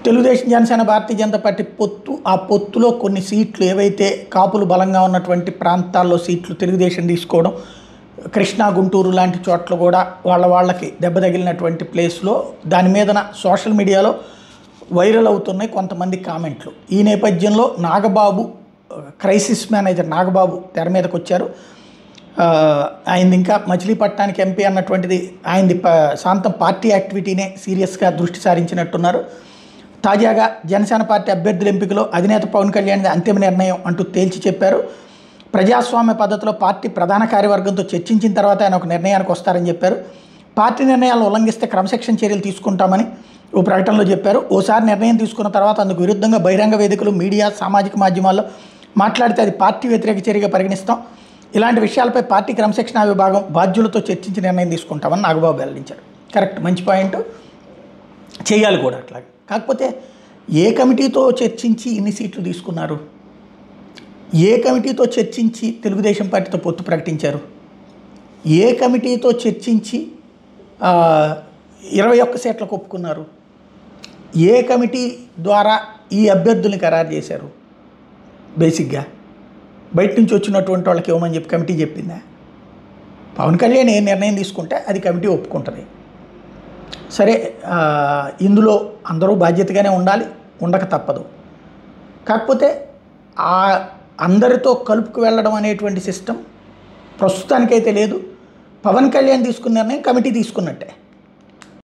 Telugu Desam Janasena Bharatiya Janata Party పొత్తు ఆ పొత్తులో కొన్ని సీట్లు ఏవైతే కాపులు బలంగా ఉన్నటువంటి ప్రాంతాల్లో సీట్లు తెలుగుదేశం తీసుకోవడం కృష్ణా గుంటూరు లాంటి చోట్ల కూడా వాళ్ళ వాళ్ళకి దెబ్బ తగిలినటువంటి ప్లేస్లో దాని మీదన సోషల్ మీడియాలో వైరల్ అవుతున్నాయి కొంతమంది కామెంట్లు ఈ నేపథ్యంలో నాగబాబు క్రైసిస్ మేనేజర్ నాగబాబు తెర మీదకి వచ్చారు ఆ, ఆయనది ఇంకా మచిలీపట్నానికి ఎంపీ అన్నటువంటిది ఆయనది ప శాంతం పార్టీ యాక్టివిటీనే సీరియస్గా దృష్టి సారించినట్టున్నారు తాజాగా జనసేన పార్టీ అభ్యర్థుల ఎంపికలో అధినేత పవన్ కళ్యాణ్ అంతిమ నిర్ణయం అంటూ తేల్చి చెప్పారు ప్రజాస్వామ్య పద్ధతిలో పార్టీ ప్రధాన కార్యవర్గంతో చర్చించిన తర్వాత ఆయన ఒక నిర్ణయానికి వస్తారని చెప్పారు పార్టీ నిర్ణయాలను ఉల్లంఘిస్తే క్రమశిక్షణ చర్యలు తీసుకుంటామని ఓ ప్రకటనలో చెప్పారు ఓసారి నిర్ణయం తీసుకున్న తర్వాత అందుకు విరుద్ధంగా బహిరంగ వేదికలు మీడియా సామాజిక మాధ్యమాల్లో మాట్లాడితే అది పార్టీ వ్యతిరేక చర్యగా పరిగణిస్తాం ఇలాంటి విషయాలపై పార్టీ క్రమశిక్షణ విభాగం బాధ్యులతో చర్చించి నిర్ణయం తీసుకుంటామని నాగబాబు వెల్లడించారు కరెక్ట్ మంచి పాయింట్ చేయాలి కూడా అట్లాగే కాకపోతే ఏ కమిటీతో చర్చించి ఇన్ని సీట్లు తీసుకున్నారు ఏ కమిటీతో చర్చించి తెలుగుదేశం పార్టీతో పొత్తు ప్రకటించారు ఏ కమిటీతో చర్చించి ఆ, ఇరవై ఒక్క సీట్లకు ఒప్పుకున్నారు ఏ కమిటీ ద్వారా ఈ అభ్యర్థుల్ని ఖరారు చేశారు బేసిక్గా బయట నుంచి వచ్చినటువంటి వాళ్ళకి ఇవ్వమని చెప్పి కమిటీ చెప్పిందా పవన్ కళ్యాణ్ ఏ నిర్ణయం తీసుకుంటే అది కమిటీ ఒప్పుకుంటుంది సరే ఆ, ఇందులో అందరూ బాధ్యతగానే ఉండాలి ఉండక తప్పదు కాకపోతే ఆ అందరితో కలుపుకు వెళ్ళడం అనేటువంటి సిస్టమ్ ప్రస్తుతానికైతే లేదు పవన్ కళ్యాణ్ తీసుకున్న నిర్ణయం కమిటీ తీసుకున్నట్టే